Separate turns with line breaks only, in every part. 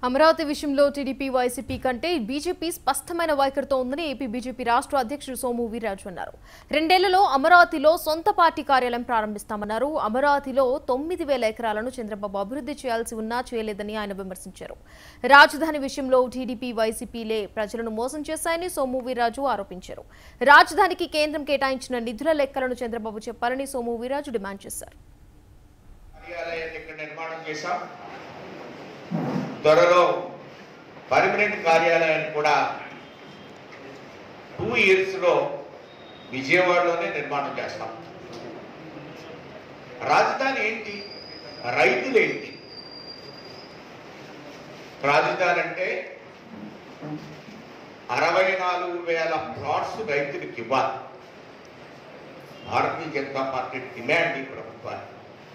అమరావతి విషయంలో TDP YCP కంటే BJP స్పష్టమైన వైఖరితో ఉందని ఏపీ బీజేపీ రాష్ట్ర అధ్యక్షుడు సోము వీర్రాజు అన్నారు రెండేళ్లలో అమరావతిలో సొంత పార్టీ కార్యాలయం ప్రారంభిస్తామన్నారు అమరావతిలో తొమ్మిది వేల ఎకరాలను చంద్రబాబు అభివృద్ధి చేయాల్సి ఉన్నా చేయలేదని ఆయన విమర్శించారు రాజధాని విషయంలో టీడీపీ వైసీపీలే ప్రజలను మోసం చేశాయని సోము వీర్రాజు ఆరోపించారు రాజధానికి కేంద్రం కేటాయించిన నిధుల లెక్కలను చంద్రబాబు చెప్పాలని సోము వీర్రాజు డిమాండ్ చేశారు
కార్యాలయాన్ని ఇక్కడ నిర్మాణం చేశాం త్వరలో పర్మనెంట్ కార్యాలయాన్ని కూడా టూ ఇయర్స్లో విజయవాడలోనే నిర్మాణం చేస్తాం రాజధాని ఏంటి రైతులు ఏంటి రాజధాని అంటే అరవై నాలుగు వేల ప్లాట్స్ రైతులకు ఇవ్వాలి భారతీయ జనతా పార్టీ డిమాండ్ ఈ ప్రభుత్వానికి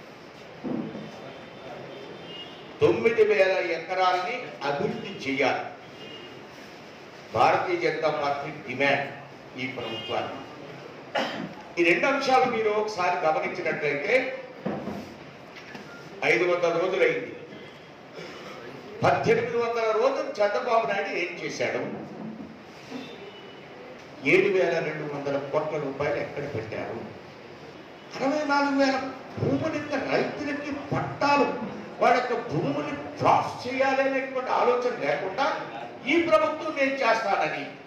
తొమ్మిది వేల ఎకరాలని అభివృద్ధి చేయాలి భారతీయ జనతా పార్టీ డిమాండ్ ఈ ప్రభుత్వాన్ని ఈ రెండు అంశాలు మీరు ఒకసారి గమనించినట్లయితే ఐదు వందల రోజులైంది పద్దెనిమిది వందల రోజులు చంద్రబాబు నాయుడు ఏం చేశాడు ఏడు వేల రెండు వందల కోట్ల రూపాయలు ఎక్కడ పెట్టారు అరవై నాలుగు వేల భూములు రైతులకి పట్టాలు వాళ్ళ యొక్క భూములు డ్రాప్ చేయాలి అనేటువంటి ఆలోచన లేకుండా ఈ ప్రభుత్వం నేను చేస్తానని